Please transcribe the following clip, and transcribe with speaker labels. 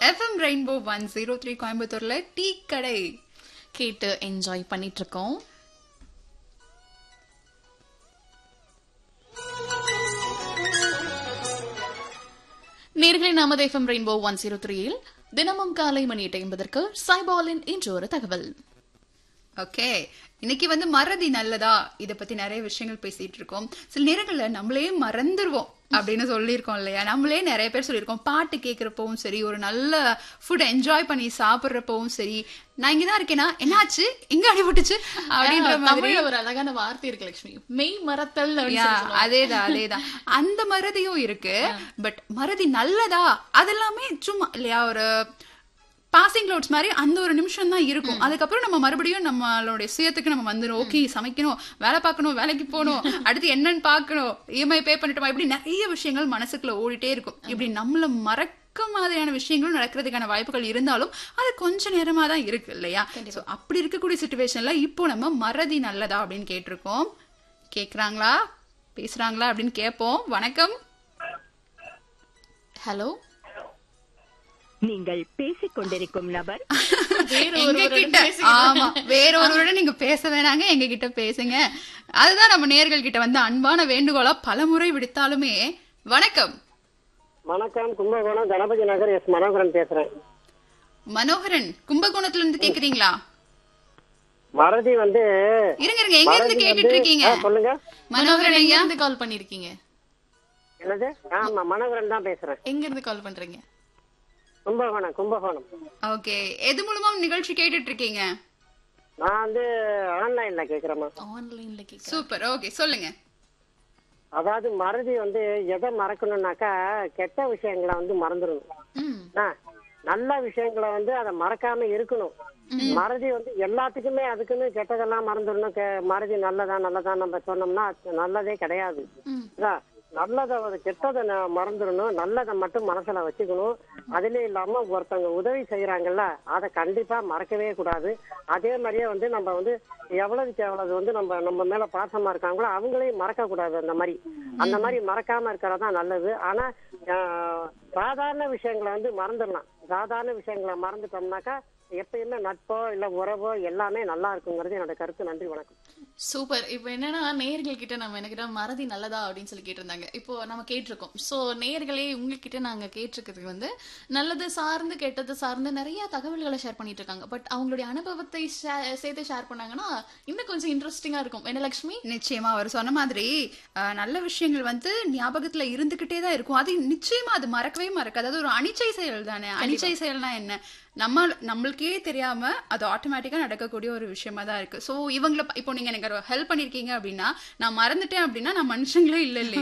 Speaker 1: FM rainbow one zero three கோயம்புத்தூர்ல tea கடை
Speaker 2: கேட்டு என்ஜாய் பண்ணிட்டு இருக்கோம் நேர்களை நமது எஃப்எம் ரெயின்போ ஒன் ஜீரோ த்ரீயில் தினமும் காலை மணி எட்டு ஐம்பதற்கு சாய்பாலின் இன்று ஒரு தகவல்
Speaker 1: ஓகே இன்னைக்கு வந்து மறதி நல்லதா இத பத்தி நிறைய விஷயங்கள் பேசிட்டு இருக்கோம் சில நேரங்கள்ல நம்மளே மறந்துருவோம் அப்படின்னு சொல்லியிருக்கோம் இல்லையா நம்மளே நிறைய பேர் சொல்லியிருக்கோம் பாட்டு கேட்கறப்பவும் சரி ஒரு நல்ல ஃபுட் என்ஜாய் பண்ணி சாப்பிடுறப்பவும் சரி நான் இங்கதான் இருக்கேனா என்னாச்சு எங்க அடிபட்டுச்சு அப்படின்ற மாதிரி
Speaker 2: தமிழ்ல ஒரு அழகான வார்த்தை இருக்கு லட்சுமி மெய் மறத்தல் அப்படின்னு
Speaker 1: யா,
Speaker 2: சொல்லி சொல்லுவாங்க.
Speaker 1: அதேதான் அதேதான் அந்த மறதியும் இருக்கு பட் மறதி நல்லதா அதெல்லாமே சும்மா இல்லையா ஒரு பாசிங் லோட்ஸ் மாதிரி அந்த ஒரு நிமிஷம் தான் இருக்கும் அதுக்கப்புறம் நம்ம மறுபடியும் நம்மளுடைய சுயத்துக்கு நம்ம வந்துடும் ஓகே சமைக்கணும் வேலை பார்க்கணும் வேலைக்கு போகணும் அடுத்து என்னன்னு பார்க்கணும் இஎம்ஐ பே பண்ணிட்டோமா இப்படி நிறைய விஷயங்கள் மனசுக்குள்ள ஓடிட்டே இருக்கும் இப்படி நம்மள மறக்க மாதிரியான விஷயங்களும் நடக்கிறதுக்கான வாய்ப்புகள் இருந்தாலும் அது கொஞ்ச நேரமா தான் இருக்கு இல்லையா So, அப்படி இருக்கக்கூடிய சுச்சுவேஷன்ல இப்போ நம்ம மறதி நல்லதா அப்படின்னு கேட்டிருக்கோம் கேக்குறாங்களா பேசுறாங்களா அப்படின்னு கேட்போம் வணக்கம்
Speaker 2: ஹலோ
Speaker 3: நீங்கள் பேசிக் கொண்டிருக்கும் நபர்
Speaker 2: வேற
Speaker 1: எங்க
Speaker 2: ஒருவருடன்
Speaker 1: கிட்ட
Speaker 2: பேசுகிறேன்.
Speaker 1: ஆமா வேற ஒருவருடன் நீங்க பேச வேணாங்க எங்க கிட்ட பேசுங்க அதுதான் நம்ம நேர்கள் கிட்ட வந்து அன்பான வேண்டுகோளா பலமுறை விடுத்தாலுமே வணக்கம்
Speaker 4: வணக்கம் கும்பகோணம் கணபதி நகர் எஸ் மனோகரன் பேசுறேன்
Speaker 1: மனோகரன் கும்பகோணத்துல இருந்து கேக்குறீங்களா
Speaker 4: மறதி வந்து
Speaker 1: இருங்க இருங்க எங்க இருந்து
Speaker 4: மறதி
Speaker 1: கேட்டுட்டு
Speaker 4: வந்து-
Speaker 1: இருக்கீங்க
Speaker 4: ஆ, சொல்லுங்க
Speaker 1: மனோகரன்
Speaker 2: எங்க
Speaker 1: ஐயா
Speaker 2: இருந்து கால் பண்ணிருக்கீங்க
Speaker 4: என்னது ஆமா மனோகரன் தான் பேசுறேன்
Speaker 2: எங்க இருந்து கால் பண்றீங்க
Speaker 4: கும்பகோணம் கும்பகோணம்
Speaker 1: ஓகே எது மூலமா நிகழ்ச்சி கேட்டுட்டு இருக்கீங்க
Speaker 4: நான் வந்து ஆன்லைன்ல கேக்குறேம்மா
Speaker 2: ஆன்லைன்ல கேக்க
Speaker 1: சூப்பர் ஓகே சொல்லுங்க
Speaker 4: அதாவது மறதி வந்து எதை மறக்கணும்னாக்கா கெட்ட விஷயங்களை வந்து மறந்துடணும்
Speaker 2: ம்
Speaker 4: ஆ, நல்ல விஷயங்களை வந்து அதை மறக்காம இருக்கணும் மறதி வந்து எல்லாத்துக்குமே அதுக்குன்னு கெட்டதெல்லாம் மறந்துடணும் கெ- மறதி நல்லதா நல்லதா நம்ம சொன்னோம்னா அது நல்லதே கிடையாது
Speaker 2: ம்.
Speaker 4: இதா, நல்லதை ஒரு கெட்டதை ந- மறந்துடணும் நல்லதை மட்டும் மனசுல வச்சுக்கணும் அதுல இல்லாம ஒருத்தவங்க உதவி செய்யறாங்கல்ல அதை கண்டிப்பா மறக்கவே கூடாது அதே மாதிரியே வந்து நம்ம வந்து எவ்வளவுக்கு எவ்வளவு வந்து நம்ம நம்ம மேல பாசமா இருக்காங்களோ அவங்களையும் மறக்க கூடாது அந்த மாதிரி அந்த மாதிரி மறக்காம இருக்கிறதா நல்லது ஆனா ஆஹ், சாதாரண விஷயங்களை வந்து மறந்துடலாம் சாதாரண விஷயங்களை மறந்துட்டோம்னாக்கா எப்பயுமே நட்போ இல்ல உறவோ எல்லாமே நல்லா இருக்குங்கிறது என்னோட கருத்து நன்றி வணக்கம்
Speaker 2: சூப்பர் இப்போ என்னன்னா நேர்கள் கிட்ட நம்ம என்ன மறதி நல்லதா அப்படின்னு சொல்லி கேட்டிருந்தாங்க இப்போ நம்ம கேட்டிருக்கோம் சோ நேர்களே உங்ககிட்ட நாங்க கேட்டிருக்கிறது வந்து நல்லது சார்ந்து கெட்டது சார்ந்து நிறைய தகவல்களை ஷேர் பண்ணிட்டு இருக்காங்க பட் அவங்களுடைய அனுபவத்தை share- சேர்த்து ஷேர் பண்ணாங்கன்னா இன்னும் கொஞ்சம் இன்ட்ரெஸ்டிங்கா இருக்கும் என்ன லட்சுமி
Speaker 1: நிச்சயமா அவர் சொன்ன மாதிரி அஹ், நல்ல விஷயங்கள் வந்து ஞாபகத்துல இருந்துகிட்டே தான் இருக்கும் அது நிச்சயமா அது மறக்கவே மறக்காது அது ஒரு அனிச்சை செயல் தானே அனிச்சை செயல்னா என்ன நம்ம நம்மளுக்கே தெரியாம அது ஆட்டோமேட்டிக்கா நடக்கக்கூடிய ஒரு விஷயமா தான் இருக்கு சோ இவங்கள ப- இப்போ நீங்க எனக்கு ஹெல்ப் பண்ணிருக்கீங்க அப்படின்னா நான் மறந்துட்டேன் அப்படின்னா நான் மனுஷங்களே இல்ல இல்லையா